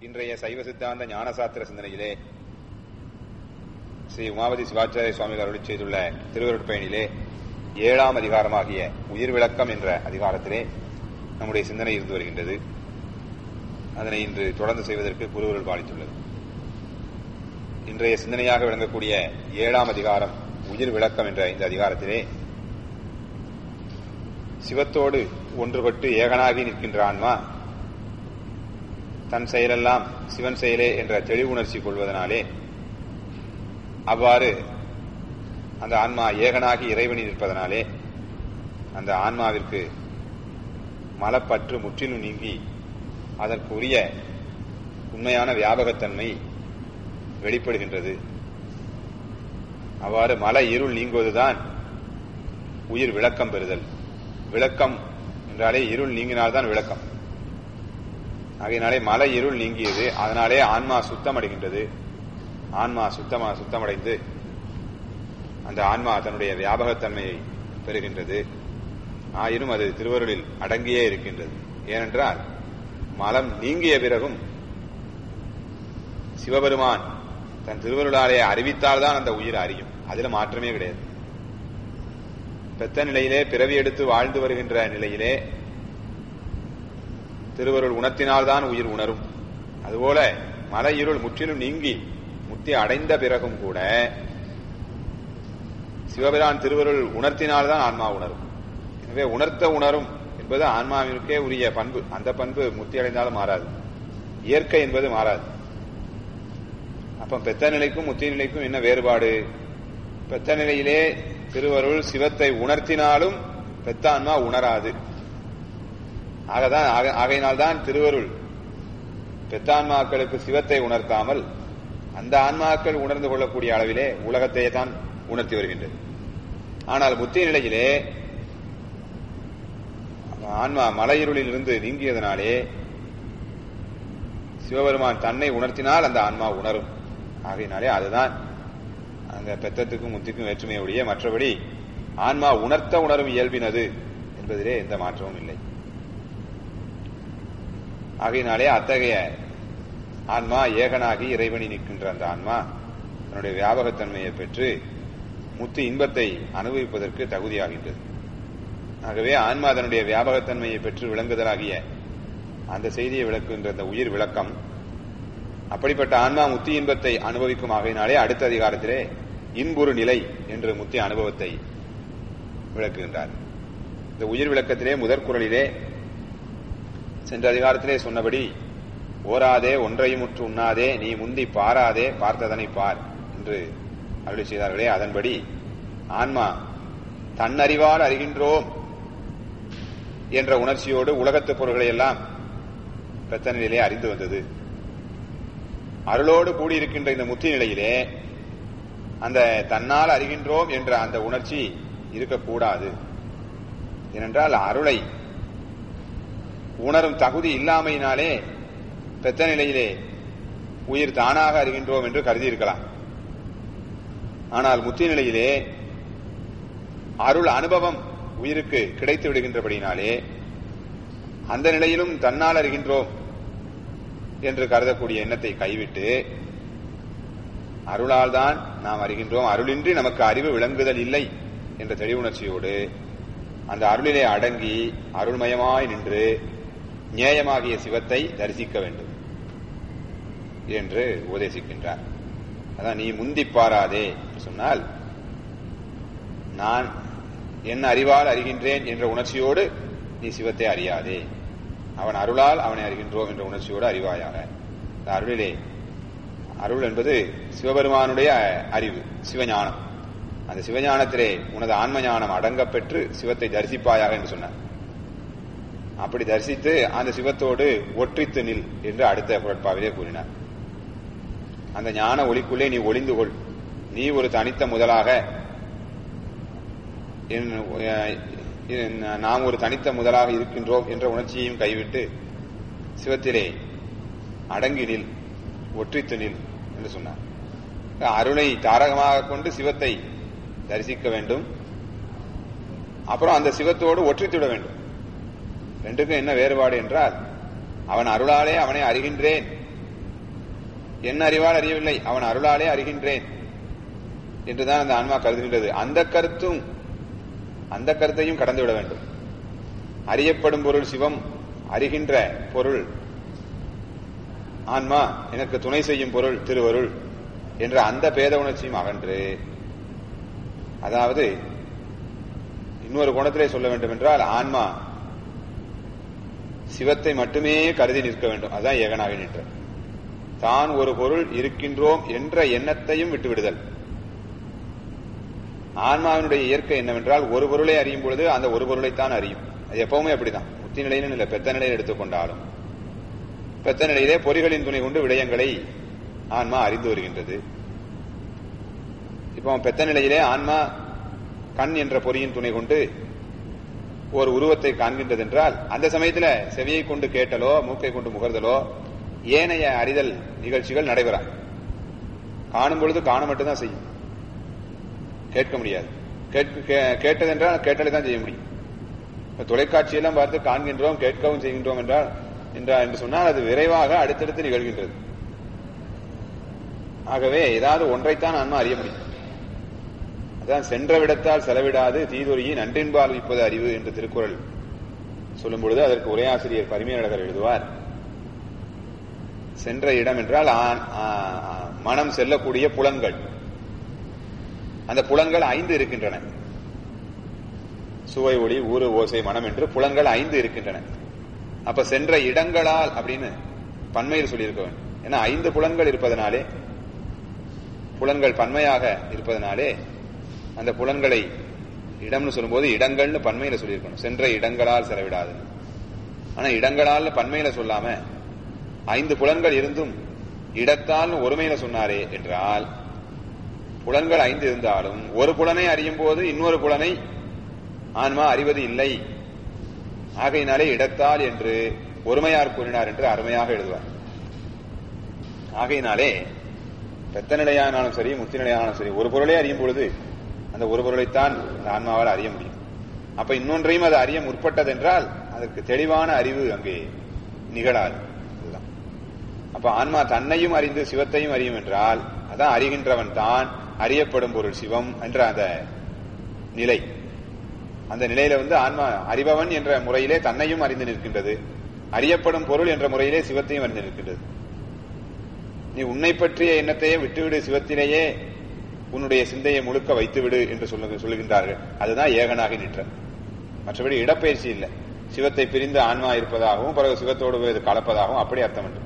இன்றைய சைவ சித்தாந்த ஞானசாத்திர சிந்தனையிலே ஸ்ரீ உமாபதி சிவாச்சாரிய சுவாமிகள் அருளி செய்துள்ள திருவருட்பயனிலே ஏழாம் அதிகாரமாகிய உயிர் விளக்கம் என்ற அதிகாரத்திலே நம்முடைய சிந்தனை இருந்து வருகின்றது அதனை இன்று தொடர்ந்து செய்வதற்கு குருவருள் பாலித்துள்ளது இன்றைய சிந்தனையாக விளங்கக்கூடிய ஏழாம் அதிகாரம் உயிர் விளக்கம் என்ற இந்த அதிகாரத்திலே சிவத்தோடு ஒன்றுபட்டு ஏகனாகி நிற்கின்ற ஆன்மா தன் செயலெல்லாம் சிவன் செயலே என்ற தெளிவுணர்ச்சி கொள்வதனாலே அவ்வாறு அந்த ஆன்மா ஏகனாகி இறைவனி நிற்பதனாலே அந்த ஆன்மாவிற்கு மலப்பற்று முற்றிலும் நீங்கி அதற்குரிய உண்மையான வியாபகத்தன்மை வெளிப்படுகின்றது அவ்வாறு மல இருள் நீங்குவதுதான் உயிர் விளக்கம் பெறுதல் விளக்கம் என்றாலே இருள் நீங்கினால்தான் விளக்கம் ஆகையினாலே மலை இருள் நீங்கியது அதனாலே ஆன்மா சுத்தமடைகின்றது ஆன்மா சுத்தமா சுத்தமடைந்து அந்த ஆன்மா தன்னுடைய வியாபகத்தன்மையை பெறுகின்றது ஆயினும் அது திருவருளில் அடங்கியே இருக்கின்றது ஏனென்றால் மலம் நீங்கிய பிறகும் சிவபெருமான் தன் திருவருளாலே அறிவித்தால்தான் அந்த உயிர் அறியும் அதுல மாற்றமே கிடையாது பெத்த நிலையிலே பிறவி எடுத்து வாழ்ந்து வருகின்ற நிலையிலே திருவருள் உணர்த்தினால்தான் உயிர் உணரும் அதுபோல மலை இருள் முற்றிலும் நீங்கி முத்தி அடைந்த பிறகும் கூட சிவபிரான் திருவருள் உணர்த்தினால்தான் ஆன்மா உணரும் எனவே உணர்த்த உணரும் என்பது ஆன்மாவிற்கே உரிய பண்பு அந்த பண்பு முத்தி அடைந்தாலும் மாறாது இயற்கை என்பது மாறாது அப்ப பெத்த நிலைக்கும் முத்தி நிலைக்கும் என்ன வேறுபாடு பெத்த நிலையிலே திருவருள் சிவத்தை உணர்த்தினாலும் பெத்த ஆன்மா உணராது ஆகதான் ஆகையினால்தான் திருவருள் பெத்தான்மாக்களுக்கு சிவத்தை உணர்த்தாமல் அந்த ஆன்மாக்கள் உணர்ந்து கொள்ளக்கூடிய அளவிலே உலகத்தையே தான் உணர்த்தி வருகின்றது ஆனால் முத்தி நிலையிலே ஆன்மா மலையிருளில் இருந்து நீங்கியதனாலே சிவபெருமான் தன்னை உணர்த்தினால் அந்த ஆன்மா உணரும் ஆகையினாலே அதுதான் அந்த பெத்தத்துக்கும் முத்திக்கும் வேற்றுமையுடைய மற்றபடி ஆன்மா உணர்த்த உணரும் இயல்பினது என்பதிலே எந்த மாற்றமும் இல்லை ஆகையினாலே அத்தகைய ஆன்மா ஏகனாகி இறைவனி நிற்கின்ற அந்த ஆன்மா தன்னுடைய வியாபகத்தன்மையை பெற்று முத்து இன்பத்தை அனுபவிப்பதற்கு தகுதியாகின்றது ஆகவே ஆன்மா அதனுடைய வியாபகத்தன்மையை பெற்று விளங்குதலாகிய அந்த செய்தியை விளக்குகின்ற அந்த உயிர் விளக்கம் அப்படிப்பட்ட ஆன்மா முத்தி இன்பத்தை அனுபவிக்கும் ஆகையினாலே அடுத்த அதிகாரத்திலே இன்புறு நிலை என்று முத்தி அனுபவத்தை விளக்குகின்றார் இந்த உயிர் விளக்கத்திலே முதற் குரலிலே சென்ற அதிகாரத்திலே சொன்னபடி ஓராதே ஒன்றையும் முற்று உண்ணாதே நீ முந்தி பாராதே பார்த்ததனை பார் என்று அருளி செய்தார்களே அதன்படி ஆன்மா தன்னறிவால் அறிகின்றோம் என்ற உணர்ச்சியோடு உலகத்து பொருள்களை எல்லாம் பெத்த நிலையிலே அறிந்து வந்தது அருளோடு கூடியிருக்கின்ற இந்த முத்தி நிலையிலே அந்த தன்னால் அறிகின்றோம் என்ற அந்த உணர்ச்சி இருக்கக்கூடாது ஏனென்றால் அருளை உணரும் தகுதி இல்லாமையினாலே பெத்த நிலையிலே உயிர் தானாக அறிகின்றோம் என்று கருதி இருக்கலாம் ஆனால் முத்தி நிலையிலே அருள் அனுபவம் உயிருக்கு கிடைத்து விடுகின்றபடினாலே அந்த நிலையிலும் தன்னால் அறிகின்றோம் என்று கருதக்கூடிய எண்ணத்தை கைவிட்டு அருளால் தான் நாம் அறிகின்றோம் அருளின்றி நமக்கு அறிவு விளங்குதல் இல்லை என்ற தெளிவுணர்ச்சியோடு அந்த அருளிலே அடங்கி அருள்மயமாய் நின்று நியாயமாகிய சிவத்தை தரிசிக்க வேண்டும் என்று உபதேசிக்கின்றார் அதான் நீ முந்தி பாராதே சொன்னால் நான் என் அறிவால் அறிகின்றேன் என்ற உணர்ச்சியோடு நீ சிவத்தை அறியாதே அவன் அருளால் அவனை அறிகின்றோம் என்ற உணர்ச்சியோடு அறிவாயாக இந்த அருளிலே அருள் என்பது சிவபெருமானுடைய அறிவு சிவஞானம் அந்த சிவஞானத்திலே உனது ஆன்ம ஞானம் அடங்க பெற்று சிவத்தை தரிசிப்பாயாக என்று சொன்னார் அப்படி தரிசித்து அந்த சிவத்தோடு ஒற்றித்து நில் என்று அடுத்த குரட்பாவிலே கூறினார் அந்த ஞான ஒளிக்குள்ளே நீ ஒளிந்து கொள் நீ ஒரு தனித்த முதலாக நாம் ஒரு தனித்த முதலாக இருக்கின்றோம் என்ற உணர்ச்சியையும் கைவிட்டு சிவத்திலே அடங்கி நில் ஒற்றித்து நில் என்று சொன்னார் அருளை தாரகமாக கொண்டு சிவத்தை தரிசிக்க வேண்டும் அப்புறம் அந்த சிவத்தோடு ஒற்றித்துவிட வேண்டும் ரெண்டுக்கும் என்ன வேறுபாடு என்றால் அவன் அருளாலே அவனை அறிகின்றேன் என் அறிவால் அறியவில்லை அவன் அருளாலே அறிகின்றேன் என்றுதான் அந்த ஆன்மா கருதுகின்றது அந்த கருத்தும் அந்த கருத்தையும் கடந்து விட வேண்டும் அறியப்படும் பொருள் சிவம் அறிகின்ற பொருள் ஆன்மா எனக்கு துணை செய்யும் பொருள் திருவருள் என்ற அந்த பேத உணர்ச்சியும் அகன்று அதாவது இன்னொரு குணத்திலே சொல்ல வேண்டும் என்றால் ஆன்மா சிவத்தை மட்டுமே கருதி நிற்க வேண்டும் அதுதான் ஏகனாக நின்ற தான் ஒரு பொருள் இருக்கின்றோம் என்ற எண்ணத்தையும் விட்டுவிடுதல் ஆன்மாவினுடைய இயற்கை என்னவென்றால் ஒரு பொருளை அறியும் பொழுது அந்த ஒரு பொருளைத்தான் அறியும் அது எப்பவுமே அப்படிதான் முத்தி நிலையிலும் இல்லை பெத்த நிலையில் எடுத்துக்கொண்டாலும் பெத்த நிலையிலே பொறிகளின் துணை கொண்டு விடயங்களை ஆன்மா அறிந்து வருகின்றது இப்போ பெத்த நிலையிலே ஆன்மா கண் என்ற பொறியின் துணை கொண்டு ஒரு உருவத்தை காண்கின்றது என்றால் அந்த சமயத்துல செவியை கொண்டு கேட்டலோ மூக்கை கொண்டு முகர்தலோ ஏனைய அறிதல் நிகழ்ச்சிகள் நடைபெறா காணும் பொழுது காண மட்டும்தான் செய்யும் கேட்க முடியாது கேட்டதென்றால் கேட்டலை தான் செய்ய முடியும் தொலைக்காட்சியெல்லாம் பார்த்து காண்கின்றோம் கேட்கவும் செய்கின்றோம் என்றால் என்றால் என்று சொன்னால் அது விரைவாக அடுத்தடுத்து நிகழ்கின்றது ஆகவே ஏதாவது ஒன்றைத்தான் ஆன்மா அறிய முடியும் அதான் சென்ற விடத்தால் செலவிடாது தீதுரையின் நன்றின்பால் வைப்பது அறிவு என்று திருக்குறள் சொல்லும் பொழுது அதற்கு உரையாசிரியர் பரிமையாளர் எழுதுவார் சென்ற இடம் என்றால் மனம் செல்லக்கூடிய புலன்கள் அந்த புலன்கள் ஐந்து இருக்கின்றன சுவை ஒளி ஊறு ஓசை மனம் என்று புலன்கள் ஐந்து இருக்கின்றன அப்ப சென்ற இடங்களால் அப்படின்னு பன்மையில் சொல்லியிருக்க வேண்டும் ஏன்னா ஐந்து புலன்கள் இருப்பதனாலே புலன்கள் பன்மையாக இருப்பதனாலே அந்த புலன்களை இடம்னு சொல்லும்போது இடங்கள்னு பன்மையில சொல்லியிருக்கணும் சென்ற இடங்களால் செலவிடாது ஆனா இடங்களால் பன்மையில சொல்லாம ஐந்து புலன்கள் இருந்தும் இடத்தால் ஒருமையில சொன்னாரே என்றால் புலன்கள் ஐந்து இருந்தாலும் ஒரு புலனை அறியும் போது இன்னொரு புலனை ஆன்மா அறிவது இல்லை ஆகையினாலே இடத்தால் என்று ஒருமையார் கூறினார் என்று அருமையாக எழுதுவார் ஆகையினாலே பெத்த நிலையானாலும் சரி முத்தி நிலையானாலும் சரி ஒரு பொருளை அறியும் பொழுது அந்த ஒரு பொருளைத்தான் அந்த ஆன்மாவால் அறிய முடியும் அப்ப இன்னொன்றையும் அது அறிய முற்பட்டது என்றால் அதற்கு தெளிவான அறிவு அங்கே நிகழாது அதுதான் அப்ப ஆன்மா தன்னையும் அறிந்து சிவத்தையும் அறியும் என்றால் அதான் அறிகின்றவன் தான் அறியப்படும் பொருள் சிவம் என்ற அந்த நிலை அந்த நிலையில வந்து ஆன்மா அறிபவன் என்ற முறையிலே தன்னையும் அறிந்து நிற்கின்றது அறியப்படும் பொருள் என்ற முறையிலே சிவத்தையும் அறிந்து நிற்கின்றது நீ உன்னை பற்றிய எண்ணத்தையே விட்டுவிடு சிவத்திலேயே உன்னுடைய சிந்தையை முழுக்க வைத்துவிடு என்று சொல்லுங்க சொல்லுகின்றார்கள் அதுதான் ஏகனாகி நின்ற மற்றபடி இடப்பெயர்ச்சி இல்லை சிவத்தை பிரிந்து ஆன்மா இருப்பதாகவும் பிறகு சிவத்தோடு இது கலப்பதாகவும் அப்படி அர்த்தம் என்று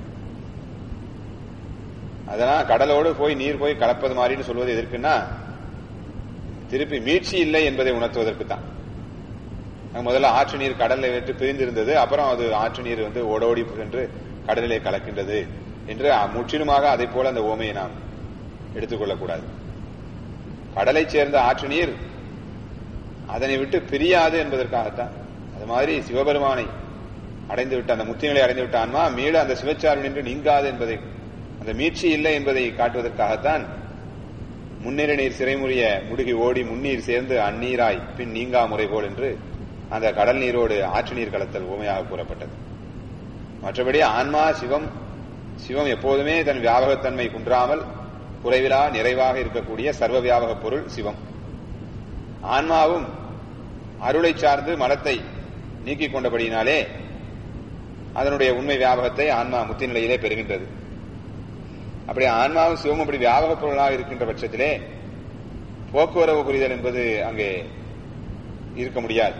அதெல்லாம் கடலோடு போய் நீர் போய் கலப்பது மாதிரின்னு சொல்வது எதற்குன்னா திருப்பி மீட்சி இல்லை என்பதை உணர்த்துவதற்கு தான் முதல்ல ஆற்று நீர் கடல்ல வெற்று பிரிந்திருந்தது அப்புறம் அது ஆற்று நீர் வந்து ஓடோடி சென்று கடலிலே கலக்கின்றது என்று முற்றிலுமாக அதை போல அந்த ஓமையை நாம் எடுத்துக்கொள்ளக்கூடாது கடலை சேர்ந்த ஆற்று நீர் அதனை விட்டு பிரியாது என்பதற்காகத்தான் அது மாதிரி சிவபெருமானை அடைந்து விட்ட அந்த முத்திநிலை அடைந்து விட்ட ஆன்மா மீள அந்த சிவச்சார்பு நின்று நீங்காது என்பதை அந்த மீட்சி இல்லை என்பதை காட்டுவதற்காகத்தான் முன்னிற நீர் சிறைமுறிய முடுகி ஓடி முன்னீர் சேர்ந்து அந்நீராய் பின் நீங்கா முறை போல் என்று அந்த கடல் நீரோடு ஆற்று நீர் கலத்தல் உண்மையாக கூறப்பட்டது மற்றபடி ஆன்மா சிவம் சிவம் எப்போதுமே தன் வியாபகத்தன்மை குன்றாமல் குறைவிலா நிறைவாக இருக்கக்கூடிய சர்வ வியாபக பொருள் சிவம் ஆன்மாவும் அருளை சார்ந்து மலத்தை நீக்கிக் கொண்டபடியினாலே அதனுடைய உண்மை வியாபகத்தை ஆன்மா முத்தி நிலையிலே பெறுகின்றது அப்படி ஆன்மாவும் சிவம் அப்படி வியாபக பொருளாக இருக்கின்ற பட்சத்திலே போக்குவரவு புரிதல் என்பது அங்கே இருக்க முடியாது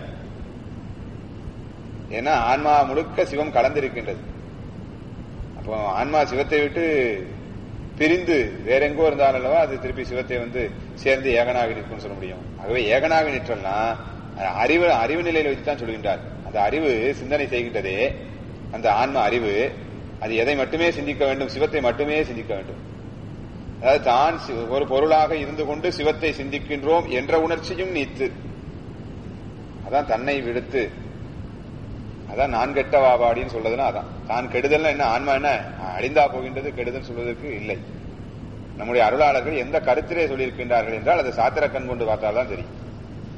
ஏன்னா ஆன்மா முழுக்க சிவம் கலந்திருக்கின்றது அப்போ ஆன்மா சிவத்தை விட்டு பிரிந்து வேற எங்கோ இருந்தாலும் அல்லவா அது திருப்பி சிவத்தை வந்து சேர்ந்து ஏகனாக நிற்கும்னு சொல்ல முடியும் ஆகவே ஏகனாக நிற்றல்னா அறிவு அறிவு நிலையில வச்சு தான் சொல்கின்றார் அந்த அறிவு சிந்தனை செய்கின்றதே அந்த ஆன்ம அறிவு அது எதை மட்டுமே சிந்திக்க வேண்டும் சிவத்தை மட்டுமே சிந்திக்க வேண்டும் அதாவது தான் ஒரு பொருளாக இருந்து கொண்டு சிவத்தை சிந்திக்கின்றோம் என்ற உணர்ச்சியும் நீத்து அதான் தன்னை விடுத்து அதான் நான் கெட்ட வாபாடின்னு சொல்றதுன்னா அதான் தான் கெடுதல் என்ன ஆன்மா என்ன அழிந்தா போகின்றது கெடுதல் சொல்வதற்கு இல்லை நம்முடைய அருளாளர்கள் எந்த கருத்திலே சொல்லியிருக்கின்றார்கள் என்றால் அதை சாத்திர கண் கொண்டு பார்த்தால்தான் தெரியும்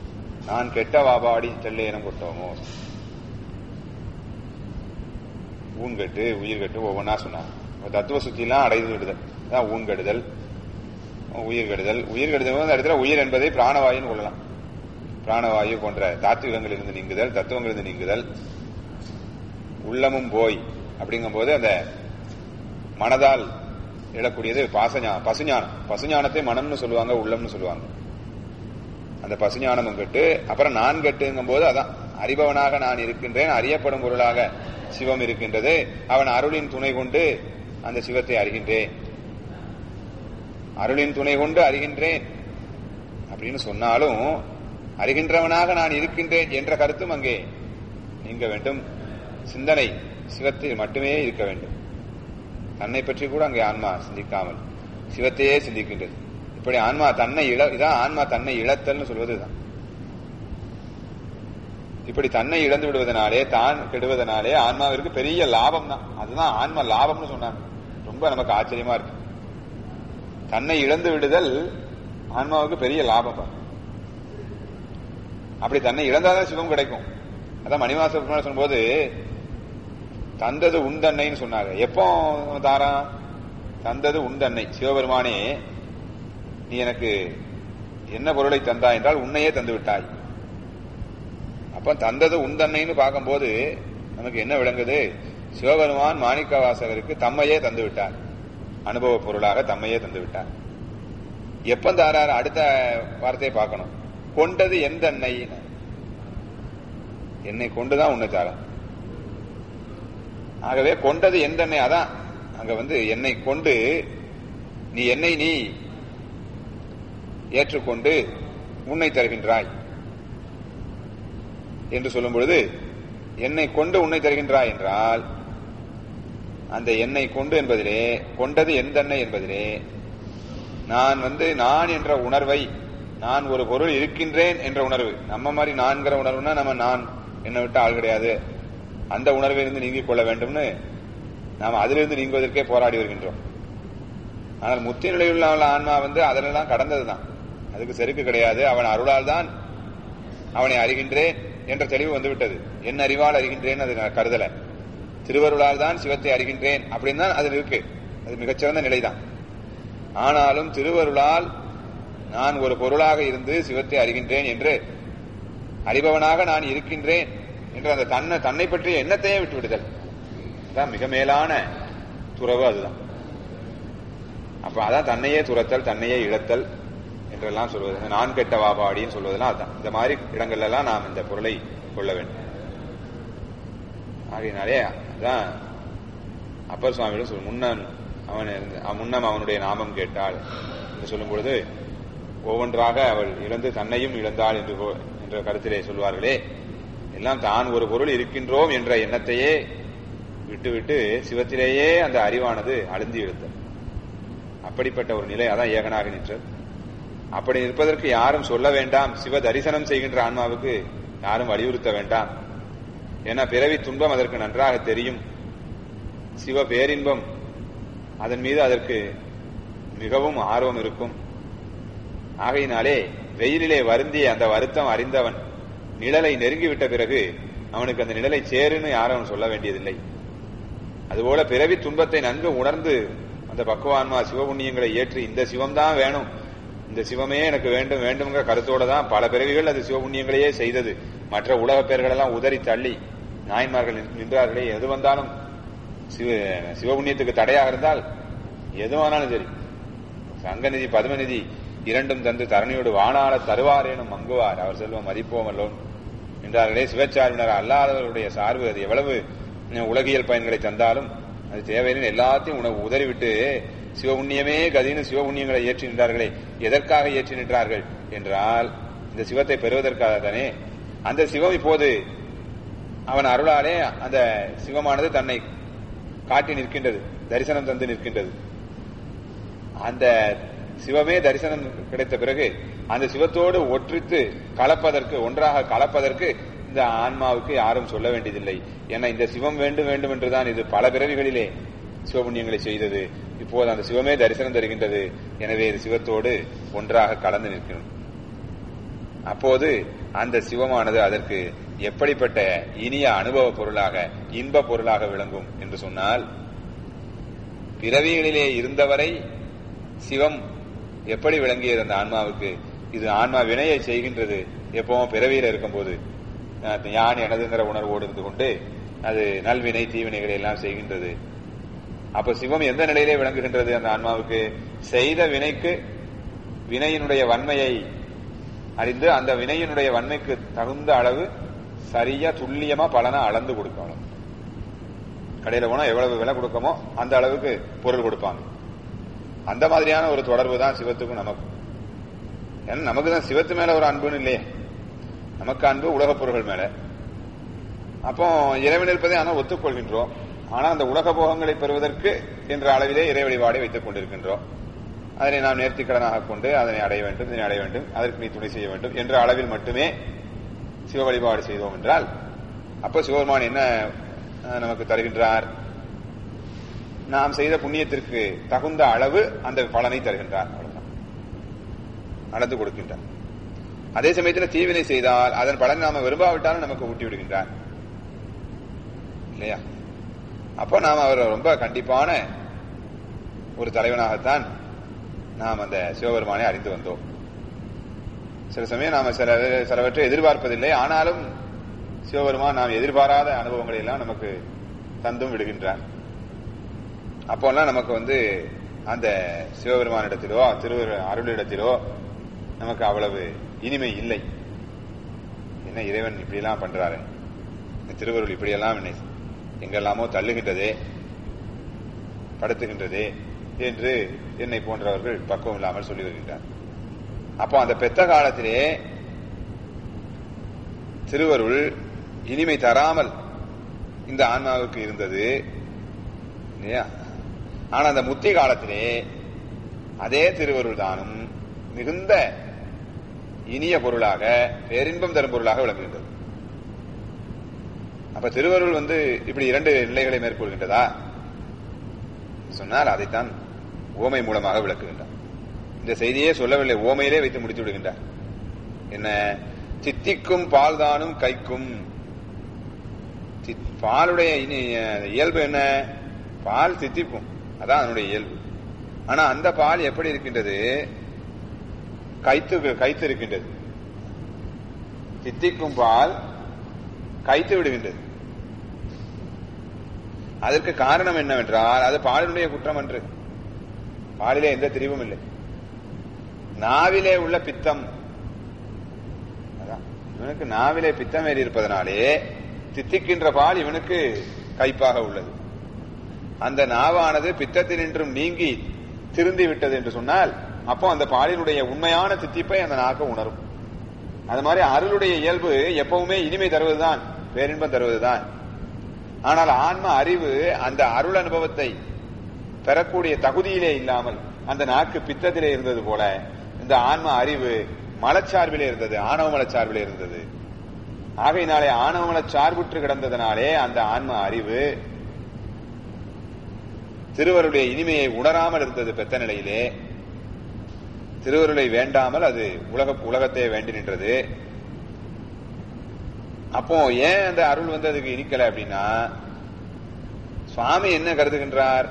நான் கெட்ட வாபாடி செல்ல எனம் கொட்டோமோ ஊன்கட்டு உயிர்கட்டு ஒவ்வொன்றா சொன்னாங்க இப்ப தத்துவ சுத்திலாம் அடைந்து விடுதல் அதான் ஊன்கெடுதல் உயிர்கெடுதல் உயிர்கெடுதல் அந்த இடத்துல உயிர் என்பதை பிராணவாயுன்னு கொள்ளலாம் பிராணவாயு போன்ற தாத்விகங்களிலிருந்து நீங்குதல் தத்துவங்களிலிருந்து நீங்குதல் உள்ளமும் போய் அப்படிங்கும்போது அந்த மனதால் எழக்கூடியது பாசஞா பசுஞானம் பசுஞானத்தை மனம்னு சொல்லுவாங்க உள்ளம்னு சொல்லுவாங்க அந்த பசுஞானமும் கெட்டு அப்புறம் நான் கெட்டுங்கும் போது அதான் அறிபவனாக நான் இருக்கின்றேன் அறியப்படும் பொருளாக சிவம் இருக்கின்றது அவன் அருளின் துணை கொண்டு அந்த சிவத்தை அறிகின்றேன் அருளின் துணை கொண்டு அறிகின்றேன் அப்படின்னு சொன்னாலும் அறிகின்றவனாக நான் இருக்கின்றேன் என்ற கருத்தும் அங்கே நீங்க வேண்டும் சிந்தனை சிவத்தில் மட்டுமே இருக்க வேண்டும் தன்னை பற்றி கூட அங்கே ஆன்மா சிந்திக்காமல் சிவத்தையே சிந்திக்கின்றது இப்படி ஆன்மா தன்னை இழ இதான் ஆன்மா தன்னை இழத்தல்னு சொல்வதுதான் இப்படி தன்னை இழந்து விடுவதனாலே தான் கெடுவதனாலே ஆன்மாவிற்கு பெரிய லாபம் தான் அதுதான் ஆன்மா லாபம்னு சொன்னாங்க ரொம்ப நமக்கு ஆச்சரியமா இருக்கு தன்னை இழந்து விடுதல் ஆன்மாவுக்கு பெரிய லாபம் தான் அப்படி தன்னை இழந்தாதான் சிவம் கிடைக்கும் அதான் மணிவாச பெருமாள் சொல்லும்போது தந்தது உண்டன்னைன்னு சொன்னாங்க எப்போ தாரான் தந்தது உண்டன்னை சிவபெருமானே நீ எனக்கு என்ன பொருளை தந்தா என்றால் உன்னையே தந்து விட்டாய் அப்ப தந்தது உண்டன்னைன்னு பார்க்கும்போது நமக்கு என்ன விளங்குது சிவபெருமான் மாணிக்க வாசகருக்கு தம்மையே தந்து விட்டார் அனுபவ பொருளாக தம்மையே தந்து விட்டார் எப்ப தாரார் அடுத்த வார்த்தையை பார்க்கணும் கொண்டது எந்த எண்ணெய் என்னை கொண்டுதான் உன்னை தாரன் ஆகவே கொண்டது எந்த எண்ணெய் அதான் அங்க வந்து என்னை கொண்டு நீ என்னை நீ ஏற்றுக்கொண்டு உன்னை தருகின்றாய் என்று சொல்லும் பொழுது என்னை கொண்டு உன்னை தருகின்றாய் என்றால் அந்த என்னை கொண்டு என்பதிலே கொண்டது எந்தெண்ணெய் என்பதிலே நான் வந்து நான் என்ற உணர்வை நான் ஒரு பொருள் இருக்கின்றேன் என்ற உணர்வு நம்ம மாதிரி நான்கிற உணர்வுனா நம்ம நான் என்னை விட்டு ஆள் கிடையாது அந்த உணர்விலிருந்து நீங்கிக் கொள்ள வேண்டும்னு நாம் அதிலிருந்து நீங்குவதற்கே போராடி வருகின்றோம் ஆனால் முத்தி நிலையில் உள்ள ஆன்மா வந்து அதிலெல்லாம் கடந்ததுதான் அதுக்கு செருக்கு கிடையாது அவன் அருளால் தான் அவனை அறிகின்றேன் என்ற தெளிவு வந்துவிட்டது என் அறிவால் அறிகின்றேன் அது நான் கருதல திருவருளால் தான் சிவத்தை அறிகின்றேன் அப்படின்னு தான் அதில் இருக்கு அது மிகச்சிறந்த நிலைதான் ஆனாலும் திருவருளால் நான் ஒரு பொருளாக இருந்து சிவத்தை அறிகின்றேன் என்று அறிபவனாக நான் இருக்கின்றேன் என்று அந்த தன்னை தன்னை பற்றிய எண்ணத்தையே விட்டு விடுதல் அதான் மிக மேலான துறவு அதுதான் அப்ப அதான் தன்னையே துரத்தல் தன்னையே இழத்தல் என்றெல்லாம் சொல்வது நான் கெட்ட வாபாடின்னு சொல்வதெல்லாம் அதான் இந்த மாதிரி இடங்கள்ல எல்லாம் நாம் இந்த பொருளை கொள்ள வேண்டும் ஆகையினாலே அதான் அப்பர் சுவாமியிடம் சொல் முன்னன் அவன் முன்னம் அவனுடைய நாமம் கேட்டாள் என்று சொல்லும் பொழுது ஒவ்வொன்றாக அவள் இழந்து தன்னையும் இழந்தாள் என்று என்ற கருத்திலே சொல்வார்களே எல்லாம் தான் ஒரு பொருள் இருக்கின்றோம் என்ற எண்ணத்தையே விட்டுவிட்டு சிவத்திலேயே அந்த அறிவானது அழுந்தி எடுத்தல் அப்படிப்பட்ட ஒரு நிலை அதான் ஏகனாக நின்றது அப்படி நிற்பதற்கு யாரும் சொல்ல வேண்டாம் சிவ தரிசனம் செய்கின்ற ஆன்மாவுக்கு யாரும் வலியுறுத்த வேண்டாம் ஏன்னா பிறவி துன்பம் அதற்கு நன்றாக தெரியும் சிவ பேரின்பம் அதன் மீது அதற்கு மிகவும் ஆர்வம் இருக்கும் ஆகையினாலே வெயிலிலே வருந்திய அந்த வருத்தம் அறிந்தவன் நிழலை நெருங்கிவிட்ட பிறகு அவனுக்கு அந்த நிழலை சேருன்னு யாரும் சொல்ல வேண்டியதில்லை அதுபோல பிறவி துன்பத்தை நன்கு உணர்ந்து அந்த பக்குவான்மா சிவபுண்ணியங்களை ஏற்றி இந்த சிவம்தான் வேணும் இந்த சிவமே எனக்கு வேண்டும் வேண்டும்ங்கிற கருத்தோட தான் பல பிறவிகள் அது சிவபுண்ணியங்களையே செய்தது மற்ற உலக பேர்கள் எல்லாம் உதறி தள்ளி நாயன்மார்கள் நின்றார்களே எது வந்தாலும் சிவ சிவபுண்ணியத்துக்கு தடையாக இருந்தால் எதுவானாலும் சரி சங்கநிதி பதுமநிதி இரண்டும் தந்து தரணியோடு வானால தருவாரேனும் மங்குவார் அவர் செல்வம் மதிப்போமல்லோன் என்றார்களே சிவச்சார்பினர் அல்லாதவர்களுடைய சார்பு அது எவ்வளவு உலகியல் பயன்களை தந்தாலும் அது தேவையில்லை எல்லாத்தையும் உணவு உதறிவிட்டு சிவபுண்ணியமே கதின்னு சிவபுண்ணியங்களை ஏற்றி நின்றார்களே எதற்காக ஏற்றி நின்றார்கள் என்றால் இந்த சிவத்தை பெறுவதற்காக தானே அந்த சிவம் இப்போது அவன் அருளாலே அந்த சிவமானது தன்னை காட்டி நிற்கின்றது தரிசனம் தந்து நிற்கின்றது அந்த சிவமே தரிசனம் கிடைத்த பிறகு அந்த சிவத்தோடு ஒற்றித்து கலப்பதற்கு ஒன்றாக கலப்பதற்கு இந்த ஆன்மாவுக்கு யாரும் சொல்ல வேண்டியதில்லை ஏன்னா இந்த சிவம் வேண்டும் வேண்டும் என்றுதான் இது பல பிறவிகளிலே சிவபுண்ணியங்களை செய்தது இப்போது அந்த சிவமே தரிசனம் தருகின்றது எனவே இது சிவத்தோடு ஒன்றாக கலந்து நிற்கணும் அப்போது அந்த சிவமானது அதற்கு எப்படிப்பட்ட இனிய அனுபவ பொருளாக இன்ப பொருளாக விளங்கும் என்று சொன்னால் பிறவிகளிலே இருந்தவரை சிவம் எப்படி விளங்கியது அந்த ஆன்மாவுக்கு இது ஆன்மா வினையை செய்கின்றது எப்பவும் பிறவியில இருக்கும்போது அஹ், யான் எனதுங்கிற உணர்வோடு இருந்து கொண்டு அது நல்வினை தீவினைகளை எல்லாம் செய்கின்றது அப்ப சிவம் எந்த நிலையிலே விளங்குகின்றது அந்த ஆன்மாவுக்கு செய்த வினைக்கு வினையினுடைய வன்மையை அறிந்து அந்த வினையினுடைய வன்மைக்கு தகுந்த அளவு சரியா துல்லியமா பலனை அளந்து கொடுக்கணும் கடையில போனா எவ்வளவு விலை கொடுக்கமோ அந்த அளவுக்கு பொருள் கொடுப்பாங்க அந்த மாதிரியான ஒரு தொடர்பு தான் சிவத்துக்கும் நமக்கும் ஏன்னா நமக்கு தான் சிவத்து மேல ஒரு அன்புன்னு இல்லையே நமக்கு அன்பு உலகப் பொருள்கள் மேல அப்போ இறைவன் இருப்பதை ஆனால் ஒத்துக்கொள்கின்றோம் ஆனா அந்த உலக போகங்களை பெறுவதற்கு என்ற அளவிலே இறை வழிபாடை வைத்துக் கொண்டிருக்கின்றோம் அதனை நாம் நேர்த்திக்கடனாக கொண்டு அதனை அடைய வேண்டும் இதனை அடைய வேண்டும் அதற்கு நீ துணை செய்ய வேண்டும் என்ற அளவில் மட்டுமே சிவ வழிபாடு செய்தோம் என்றால் அப்ப சிவபெருமான் என்ன அஹ், நமக்கு தருகின்றார் நாம் செய்த புண்ணியத்திற்கு தகுந்த அளவு அந்த பலனை தருகின்றார் அவ்வளவுதான். அளந்து கொடுக்கின்றார் அதே சமயத்தில் தீவினை செய்தால் அதன் பலன் நாம விரும்பாவிட்டாலும் நமக்கு ஊட்டி விடுகின்றார் இல்லையா அப்போ நாம் அவர் ரொம்ப கண்டிப்பான ஒரு தலைவனாகத்தான் நாம் அந்த சிவபெருமானை அறிந்து வந்தோம் சில சமயம் நாம சில சிலவற்றை எதிர்பார்ப்பதில்லை ஆனாலும் சிவபெருமான் நாம் எதிர்பாராத அனுபவங்களை எல்லாம் நமக்கு தந்தும் விடுகின்றார் அப்போல்லாம் நமக்கு வந்து அந்த சிவபெருமானிடத்திலோ திரு அருளிடத்திலோ நமக்கு அவ்வளவு இனிமை இல்லை என்ன இறைவன் இப்படியெல்லாம் பண்றாரு இந்த திருவருள் இப்படியெல்லாம் என்னை எங்கெல்லாமோ தள்ளுகின்றதே படுத்துகின்றதே என்று என்னை போன்றவர்கள் பக்குவம் இல்லாமல் சொல்லி வருகின்றார் அப்போ அந்த பெத்த காலத்திலே திருவருள் இனிமை தராமல் இந்த ஆன்மாவுக்கு இருந்தது இல்லையா ஆனா அந்த முத்தி காலத்திலே அதே திருவருள் தானும் மிகுந்த இனிய பொருளாக பேரின்பம் தரும் பொருளாக விளங்குகின்றது அப்ப திருவருள் வந்து இப்படி இரண்டு நிலைகளை மேற்கொள்கின்றதா சொன்னால் அதைத்தான் ஓமை மூலமாக விளக்குகின்றார் இந்த செய்தியே சொல்லவில்லை ஓமையிலே வைத்து முடித்து விடுகின்றார் என்ன சித்திக்கும் பால்தானும் கைக்கும் சித்- பாலுடைய இனி- இயல்பு என்ன பால் சித்திக்கும் அதான் அதனுடைய இயல்பு ஆனா அந்த பால் எப்படி இருக்கின்றது கைத்து கைத்து இருக்கின்றது சித்திக்கும் பால் கைத்து விடுகின்றது அதற்கு காரணம் என்னவென்றால் அது பாலினுடைய குற்றம் அன்று பாலிலே எந்த திரிவும் இல்லை நாவிலே உள்ள பித்தம் அதான். இவனுக்கு நாவிலே பித்தம் ஏறி இருப்பதனாலே தித்திக்கின்ற பால் இவனுக்கு கைப்பாக உள்ளது அந்த நாவானது பித்தத்தினின்றும் நீங்கி திருந்தி விட்டது என்று சொன்னால் அப்போ அந்த பாலினுடைய உண்மையான தித்திப்பை அந்த நாக்கு உணரும் அது மாதிரி அருளுடைய இயல்பு எப்பவுமே இனிமை தருவதுதான் பேரின்பம் தருவதுதான் ஆனால் ஆன்ம அறிவு அந்த அருள் அனுபவத்தை பெறக்கூடிய தகுதியிலே இல்லாமல் அந்த நாக்கு பித்தத்திலே இருந்தது போல இந்த ஆன்ம அறிவு மலச்சார்பிலே இருந்தது ஆணவ மலச்சார்பிலே இருந்தது ஆகையினாலே ஆணவ மலச்சார்புற்று கிடந்ததனாலே அந்த ஆன்ம அறிவு திருவருடைய இனிமையை உணராமல் இருந்தது பெத்த நிலையிலே திருவருளை வேண்டாமல் அது உலக உலகத்தை வேண்டி நின்றது அப்போ ஏன் அந்த அருள் வந்து அதுக்கு இனிக்கல அப்படின்னா சுவாமி என்ன கருதுகின்றார்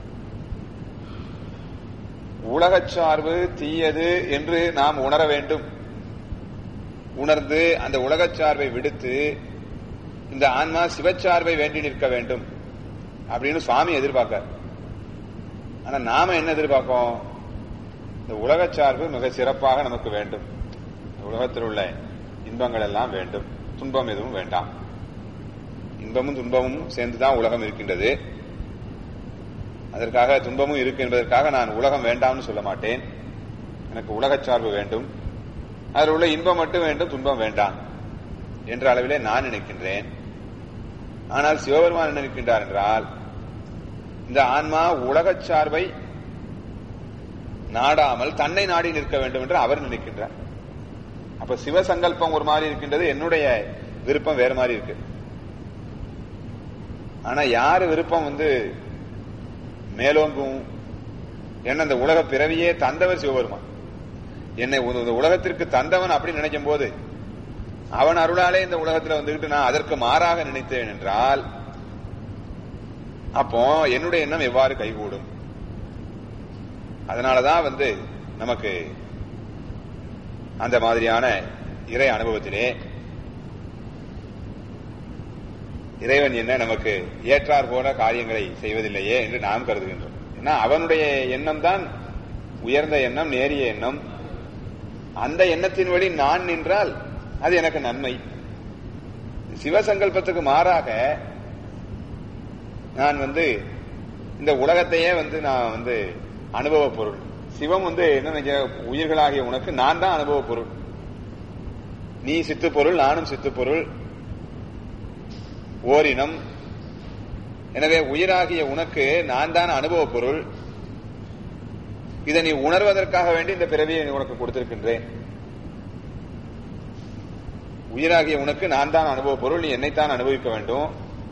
உலகச் சார்பு தீயது என்று நாம் உணர வேண்டும் உணர்ந்து அந்த உலகச் சார்பை விடுத்து இந்த ஆன்மா சிவச்சார்பை வேண்டி நிற்க வேண்டும் அப்படின்னு சுவாமி எதிர்பார்க்க ஆனா நாம என்ன எதிர்பார்க்கோம் இந்த உலகச் சார்பு மிக சிறப்பாக நமக்கு வேண்டும் இந்த உலகத்தில் உள்ள இன்பங்கள் எல்லாம் வேண்டும் துன்பம் எதுவும் வேண்டாம் இன்பமும் துன்பமும் சேர்ந்துதான் உலகம் இருக்கின்றது அதற்காக துன்பமும் இருக்கு என்பதற்காக நான் உலகம் வேண்டாம்னு சொல்ல மாட்டேன் எனக்கு உலகச் சார்பு வேண்டும் அதில் உள்ள இன்பம் மட்டும் வேண்டும் துன்பம் வேண்டாம் என்ற அளவிலே நான் நினைக்கின்றேன் ஆனால் சிவபெருமான் என்ன நினைக்கின்றார் என்றால் இந்த ஆன்மா உலகச் சார்பை நாடாமல் தன்னை நாடி நிற்க வேண்டும் என்று அவர் நினைக்கின்றார் அப்ப சிவசங்கல்பம் ஒரு மாதிரி இருக்கின்றது என்னுடைய விருப்பம் வேற மாதிரி இருக்கு ஆனா யாரு விருப்பம் வந்து மேலோங்கும் என்ன அந்த உலக பிறவியே தந்தவர் சிவபெருமான் என்னை இந்த உலகத்திற்கு தந்தவன் அப்படி நினைக்கும் போது அவன் அருளாலே இந்த உலகத்துல வந்துகிட்டு நான் அதற்கு மாறாக நினைத்தேன் என்றால் அப்போ என்னுடைய எண்ணம் எவ்வாறு கைகூடும் அதனாலதான் வந்து நமக்கு அந்த மாதிரியான இறை அனுபவத்திலே இறைவன் என்ன நமக்கு ஏற்றார் போல காரியங்களை செய்வதில்லையே என்று நாம் கருதுகின்றோம் ஏன்னா அவனுடைய எண்ணம் தான் உயர்ந்த எண்ணம் நேரிய எண்ணம் அந்த எண்ணத்தின் வழி நான் நின்றால் அது எனக்கு நன்மை சிவசங்கல்பத்துக்கு மாறாக நான் வந்து இந்த உலகத்தையே வந்து நான் வந்து அனுபவ பொருள் சிவம் வந்து என்ன நினைக்க உயிர்களாகிய உனக்கு நான் தான் அனுபவ பொருள் நீ சித்து பொருள் நானும் சித்து பொருள் ஓரினம் எனவே உயிராகிய உனக்கு நான் தான் அனுபவ பொருள் இதை நீ உணர்வதற்காக வேண்டி இந்த பிறவியை உனக்கு கொடுத்திருக்கின்றேன் உயிராகிய உனக்கு நான் தான் அனுபவ பொருள் நீ என்னைத்தான் அனுபவிக்க வேண்டும்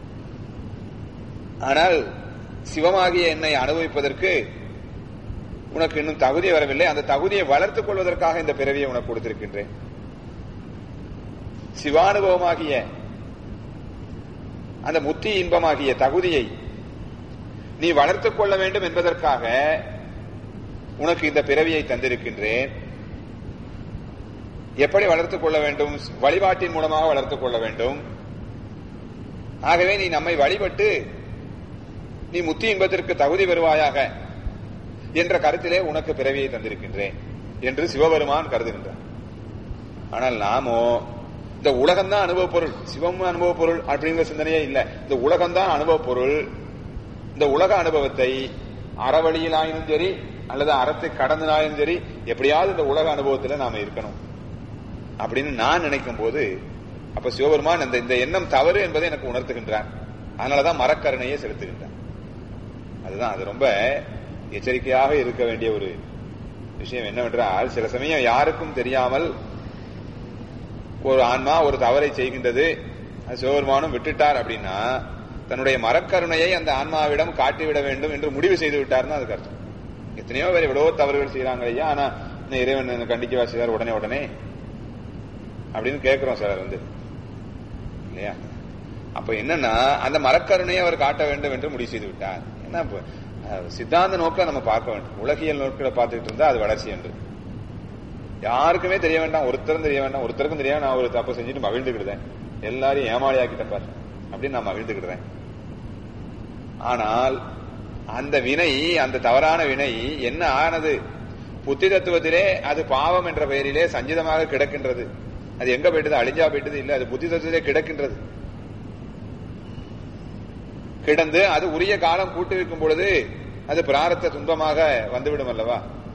ஆனால் சிவமாகிய என்னை அனுபவிப்பதற்கு உனக்கு இன்னும் தகுதி வரவில்லை அந்த தகுதியை வளர்த்துக் கொள்வதற்காக இந்த பிறவியை உனக்கு கொடுத்திருக்கின்றேன் சிவானுபவமாகிய அந்த முத்தி இன்பமாகிய தகுதியை நீ வளர்த்துக் கொள்ள வேண்டும் என்பதற்காக உனக்கு இந்த பிறவியை தந்திருக்கின்றேன் எப்படி வளர்த்துக் கொள்ள வேண்டும் வழிபாட்டின் மூலமாக வளர்த்துக் கொள்ள வேண்டும் ஆகவே நீ நம்மை வழிபட்டு நீ முத்தி இன்பத்திற்கு தகுதி பெறுவாயாக என்ற கருத்திலே உனக்கு பிறவியை தந்திருக்கின்றேன் என்று சிவபெருமான் கருதுகின்றார் ஆனால் நாமோ இந்த உலகம் தான் அனுபவ பொருள் சிவம் அனுபவ பொருள் அப்படிங்கிற சிந்தனையே இல்லை இந்த உலகம் தான் அனுபவ பொருள் இந்த உலக அனுபவத்தை அறவழியிலாயினும் சரி அல்லது அறத்தை கடந்தினாலும் சரி எப்படியாவது இந்த உலக அனுபவத்துல நாம இருக்கணும் அப்படின்னு நான் நினைக்கும் போது அப்ப சிவபெருமான் அந்த இந்த எண்ணம் தவறு என்பதை எனக்கு உணர்த்துகின்றார் அதனாலதான் மரக்கருணையை செலுத்துகின்றார் அதுதான் அது ரொம்ப எச்சரிக்கையாக இருக்க வேண்டிய ஒரு விஷயம் என்னவென்றால் சில சமயம் யாருக்கும் தெரியாமல் ஒரு ஆன்மா ஒரு தவறை செய்கின்றது சிவபெருமானும் விட்டுட்டார் அப்படின்னா தன்னுடைய மரக்கருணையை அந்த ஆன்மாவிடம் காட்டிவிட வேண்டும் என்று முடிவு செய்து விட்டார்னு அதுக்கு அர்த்தம் எத்தனையோ பேர் எவ்வளவோ தவறுகள் செய்யறாங்க ஐயா ஆனா இறைவன் கண்டிக்கவா செய்தார் உடனே உடனே அப்படின்னு கேட்கிறோம் சார் வந்து இல்லையா அப்ப என்னன்னா அந்த மரக்கருணையை அவர் காட்ட வேண்டும் என்று முடிவு செய்து விட்டார் என்ன சித்தாந்த நோக்கில நம்ம பார்க்க வேண்டும் உலகியல் நோக்கில பார்த்துட்டு இருந்தா அது வளர்ச்சி என்று யாருக்குமே தெரிய வேண்டாம் ஒருத்தரும் தெரிய வேண்டாம் ஒருத்தருக்கும் தெரியாம நான் ஒரு தப்பு செஞ்சுட்டு மகிழ்ந்துக்கிடுதேன் எல்லாரையும் ஏமாளி ஆக்கிட்டேன் பாரு அப்படின்னு நான் மகிழ்ந்துக்கிடுறேன் ஆனால் அந்த வினை அந்த தவறான வினை என்ன ஆனது புத்தி தத்துவத்திலே அது பாவம் என்ற பெயரிலே சஞ்சிதமாக கிடக்கின்றது அது எங்க போயிட்டது அழிஞ்சா போயிட்டது இல்ல அது புத்தி தத்துவத்திலே கிடக்கின்றது கிடந்து அது உரிய காலம் கூட்டு வைக்கும் பொழுது அது பிராரத்த துன்பமாக வந்துவிடும் அல்லவா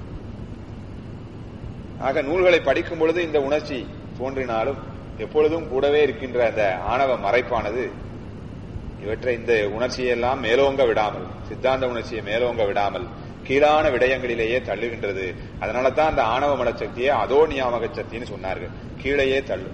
ஆக நூல்களை படிக்கும் பொழுது இந்த உணர்ச்சி தோன்றினாலும் எப்பொழுதும் கூடவே இருக்கின்ற அந்த ஆணவ மறைப்பானது இவற்றை இந்த உணர்ச்சியெல்லாம் மேலோங்க விடாமல் சித்தாந்த உணர்ச்சியை மேலோங்க விடாமல் கீழான விடயங்களிலேயே தள்ளுகின்றது அதனால தான் அந்த ஆணவ மனசக்தியை அதோ நியாமக சக்தின்னு சொன்னார்கள் கீழேயே தள்ளு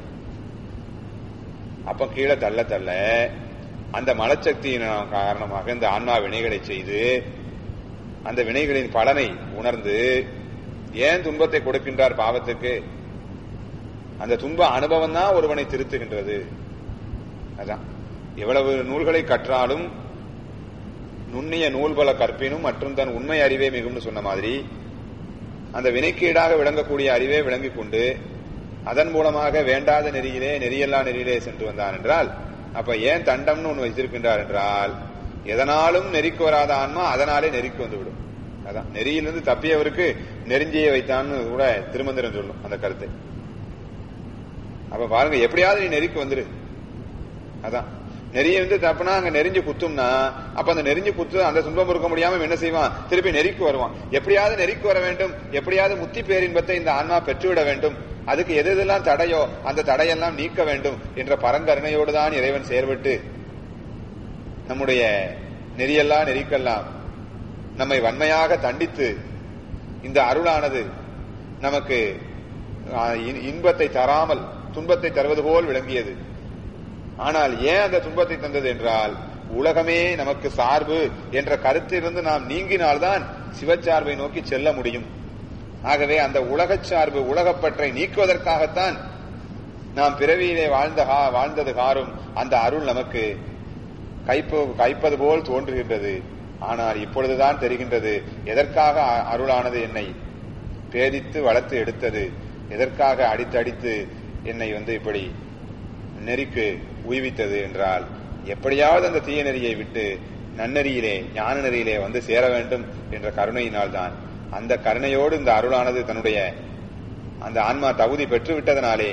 அப்ப கீழே தள்ள தள்ள அந்த மலச்சக்தியின் காரணமாக இந்த ஆன்மா வினைகளை செய்து அந்த வினைகளின் பலனை உணர்ந்து ஏன் துன்பத்தை கொடுக்கின்றார் பாவத்துக்கு அந்த துன்ப அனுபவம் தான் ஒருவனை திருத்துகின்றது அதான் எவ்வளவு நூல்களை கற்றாலும் நுண்ணிய நூல் பல கற்பினும் மற்றும் தன் உண்மை அறிவே மிகும்னு சொன்ன மாதிரி அந்த வினைக்கீடாக விளங்கக்கூடிய அறிவே விளங்கிக் கொண்டு அதன் மூலமாக வேண்டாத நெறியிலே நெறியல்லா நெறியிலே சென்று வந்தான் என்றால் அப்ப ஏன் தண்டம்னு ஒன்று வைத்திருக்கின்றார் என்றால் எதனாலும் நெறிக்கு வராத ஆன்மா அதனாலே நெறிக்கு வந்துவிடும் அதான் நெறியிலிருந்து தப்பியவருக்கு நெருஞ்சியை வைத்தான்னு கூட திருமந்திரம் சொல்லும் அந்த கருத்தை அப்ப பாருங்க எப்படியாவது நீ நெறிக்கு வந்துரு அதான் நெறிய வந்து தப்புனா அங்க நெறிஞ்சு குத்தும்னா அப்ப அந்த நெறிஞ்சு குத்து அந்த துன்பம் இருக்க முடியாம என்ன செய்வான் திருப்பி நெறிக்கு வருவான் எப்படியாவது நெறிக்கு வர வேண்டும் எப்படியாவது முத்தி பேரின்பத்தை இந்த ஆன்மா பெற்றுவிட வேண்டும் அதுக்கு எது எதெல்லாம் தடையோ அந்த தடையெல்லாம் நீக்க வேண்டும் என்ற பரங்கருணையோடு தான் இறைவன் செயல்பட்டு நம்முடைய நெறியெல்லாம் நெறிக்கெல்லாம் நம்மை வன்மையாக தண்டித்து இந்த அருளானது நமக்கு இன்பத்தை தராமல் துன்பத்தை தருவது போல் விளங்கியது ஆனால் ஏன் அந்த துன்பத்தை தந்தது என்றால் உலகமே நமக்கு சார்பு என்ற கருத்திலிருந்து நாம் நீங்கினால்தான் சிவச்சார்பை நோக்கி செல்ல முடியும் ஆகவே அந்த உலகச் சார்பு உலகப்பற்றை நீக்குவதற்காகத்தான் நாம் பிறவியிலே வாழ்ந்த கா- வாழ்ந்தது காரும் அந்த அருள் நமக்கு கைப்பு கைப்பது போல் தோன்றுகின்றது ஆனால் இப்பொழுதுதான் தெரிகின்றது எதற்காக அ- அருளானது என்னை பேதித்து வளர்த்து எடுத்தது எதற்காக அடித்தடித்து என்னை வந்து இப்படி நெறிக்கு உய்வித்தது என்றால் எப்படியாவது அந்த தீய நெறியை விட்டு நன்னெறியிலே ஞான நெறியிலே வந்து சேர வேண்டும் என்ற கருணையினால் தான் அந்த கருணையோடு இந்த அருளானது தன்னுடைய அந்த ஆன்மா தகுதி பெற்று விட்டதனாலே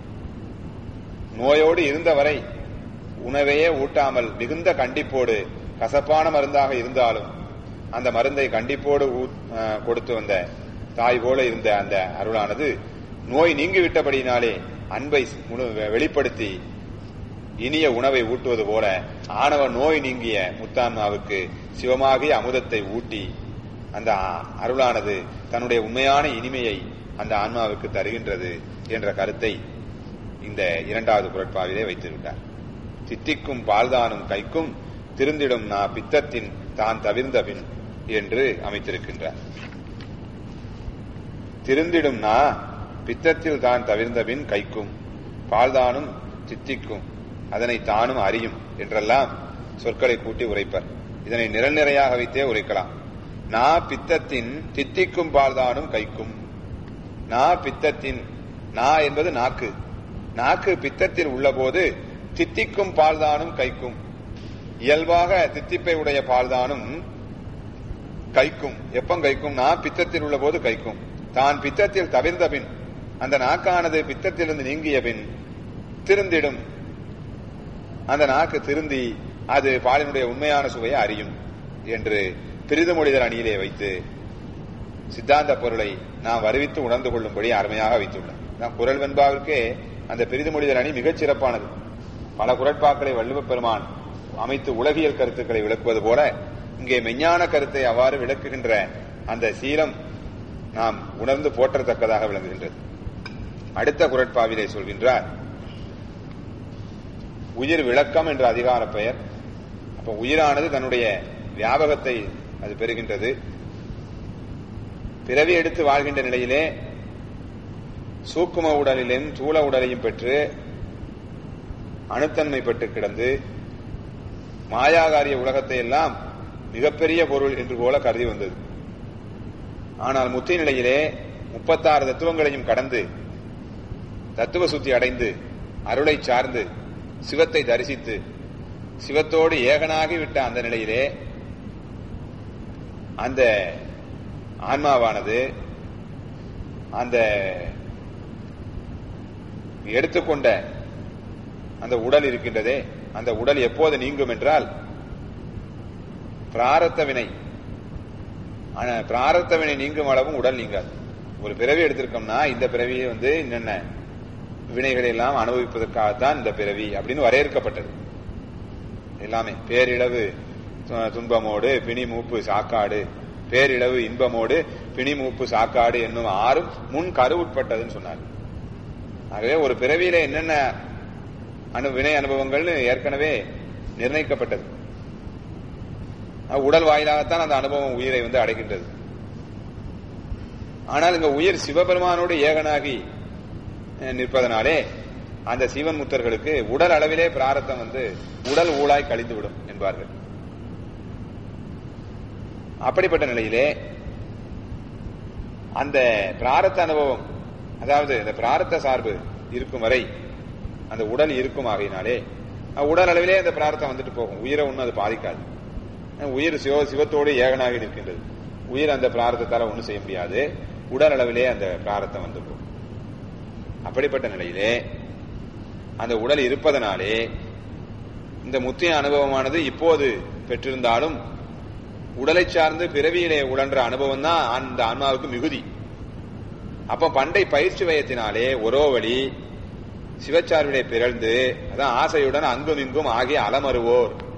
நோயோடு இருந்தவரை உணவையே ஊட்டாமல் மிகுந்த கண்டிப்போடு கசப்பான மருந்தாக இருந்தாலும் அந்த மருந்தை கண்டிப்போடு ஊ- அஹ், கொடுத்து வந்த தாய் போல இருந்த அந்த அருளானது நோய் நீங்கி விட்டபடியினாலே அன்பை முழு- வெளிப்படுத்தி இனிய உணவை ஊட்டுவது போல ஆணவ நோய் நீங்கிய முத்தான்மாவுக்கு சிவமாகிய அமுதத்தை ஊட்டி அந்த அ- அருளானது தன்னுடைய உண்மையான இனிமையை அந்த ஆன்மாவுக்கு தருகின்றது என்ற கருத்தை இந்த இரண்டாவது குரட்பாவிலே வைத்துவிட்டார் தித்திக்கும் பால்தானும் கைக்கும் திருந்திடும் நா பித்தத்தின் தான் தவிர்ந்த பின் என்று அமைத்திருக்கின்றார் திருந்திடும் நா பித்தத்தில் தான் தவிர்ந்த பின் கைக்கும் பால்தானும் தித்திக்கும் அதனை தானும் அறியும் என்றெல்லாம் சொற்களை கூட்டி உரைப்பர் இதனை நிரல் நிறையாக வைத்தே உரைக்கலாம் நா பித்தத்தின் தித்திக்கும் பால்தானும் கைக்கும் நா பித்தத்தின் நா என்பது நாக்கு நாக்கு பித்தத்தில் உள்ளபோது தித்திக்கும் பால்தானும் கைக்கும் இயல்பாக தித்திப்பை உடைய பால்தானும் கைக்கும் எப்பம் கைக்கும் நா பித்தத்தில் உள்ள போது கைக்கும் தான் பித்தத்தில் தவிர்ந்த பின் அந்த நாக்கானது பித்தத்திலிருந்து நீங்கிய பின் திருந்திடும் அந்த நாக்கு திருந்தி அது பாலினுடைய உண்மையான சுவையை அறியும் என்று பிரிதுமொழிதல் அணியிலே வைத்து சித்தாந்த பொருளை நாம் வருவித்து உணர்ந்து கொள்ளும்படி அருமையாக வைத்துள்ளார் நாம் குரல் வெண்பாவிற்கே அந்த பிரிதுமொழிதல் அணி மிகச் சிறப்பானது பல குரட்பாக்களை வள்ளுவப் பெருமான் அமைத்து உலகியல் கருத்துக்களை விளக்குவது போல இங்கே மெஞ்ஞான கருத்தை அவ்வாறு விளக்குகின்ற அந்த சீலம் நாம் உணர்ந்து போற்றத்தக்கதாக விளங்குகின்றது அடுத்த குரட்பாவிலே சொல்கின்றார் உயிர் விளக்கம் என்ற அதிகார பெயர் அப்ப உயிரானது தன்னுடைய வியாபகத்தை அது பெறுகின்றது பிறவி எடுத்து வாழ்கின்ற நிலையிலே சூக்கும உடலிலும் தூள உடலையும் பெற்று அணுத்தன்மை பெற்று கிடந்து மாயாகாரிய உலகத்தை எல்லாம் மிகப்பெரிய பொருள் என்று போல கருதி வந்தது ஆனால் முத்தி நிலையிலே முப்பத்தாறு தத்துவங்களையும் கடந்து தத்துவ சுத்தி அடைந்து அருளை சார்ந்து சிவத்தை தரிசித்து சிவத்தோடு ஏகனாகி விட்ட அந்த நிலையிலே அந்த ஆன்மாவானது அந்த எடுத்துக்கொண்ட அந்த உடல் இருக்கின்றதே அந்த உடல் எப்போது நீங்கும் என்றால் பிராரத்த வினை ஆனா, பிராரத்த வினை நீங்கும் அளவும் உடல் நீங்காது ஒரு பிறவி எடுத்திருக்கோம்னா இந்த பிறவியை வந்து என்னென்ன வினைகளை எல்லாம் அனுபவிப்பதற்காகத்தான் இந்த பிறவி அப்படின்னு வரையறுக்கப்பட்டது எல்லாமே பேரிழவு து- துன்பமோடு பிணி மூப்பு சாக்காடு பேரிழவு இன்பமோடு பிணி மூப்பு சாக்காடு என்னும் ஆறும் முன் கருவுட்பட்டதுன்னு சொன்னார் ஆகவே ஒரு பிறவியில என்னென்ன அனு வினை அனுபவங்கள்னு ஏற்கனவே நிர்ணயிக்கப்பட்டது அது உடல் வாயிலாகத்தான் அந்த அனுபவம் உயிரை வந்து அடைகின்றது ஆனால் இங்க உயிர் சிவபெருமானோடு ஏகனாகி அஹ், நிற்பதனாலே அந்த சிவன் முத்தர்களுக்கு உடல் அளவிலே பிராரத்தம் வந்து உடல் ஊழாய் கழிந்துவிடும் என்பார்கள் அப்படிப்பட்ட நிலையிலே அந்த பிராரத்த அனுபவம் அதாவது இந்த பிராரத்த சார்பு இருக்கும் வரை அந்த உடல் இருக்கும் ஆகையினாலே அஹ், உடல் அளவிலே அந்த பிராரத்தம் வந்துட்டு போகும் உயிரை ஒன்றும் அது பாதிக்காது அஹ், உயிர் சிவ சிவத்தோடு ஏகனாகி நிற்கின்றது உயிர் அந்த பிராரத்தத்தால ஒன்றும் செய்ய முடியாது உடல் அளவிலே அந்த பிராரத்தம் வந்து போகும் அப்படிப்பட்ட நிலையிலே அந்த உடல் இருப்பதனாலே இந்த முத்திய அனுபவமானது இப்போது பெற்றிருந்தாலும் உடலை சார்ந்து பிறவியிலே உழன்ற அனுபவம் தான் அந்த ஆன்மாவுக்கு மிகுதி அப்ப பண்டை பயிற்சி வயத்தினாலே ஒரோ வழி சிவச்சார்பிலே பிறழ்ந்து அதான் ஆசையுடன் அங்கும் இங்கும் ஆகிய அலமருவோர்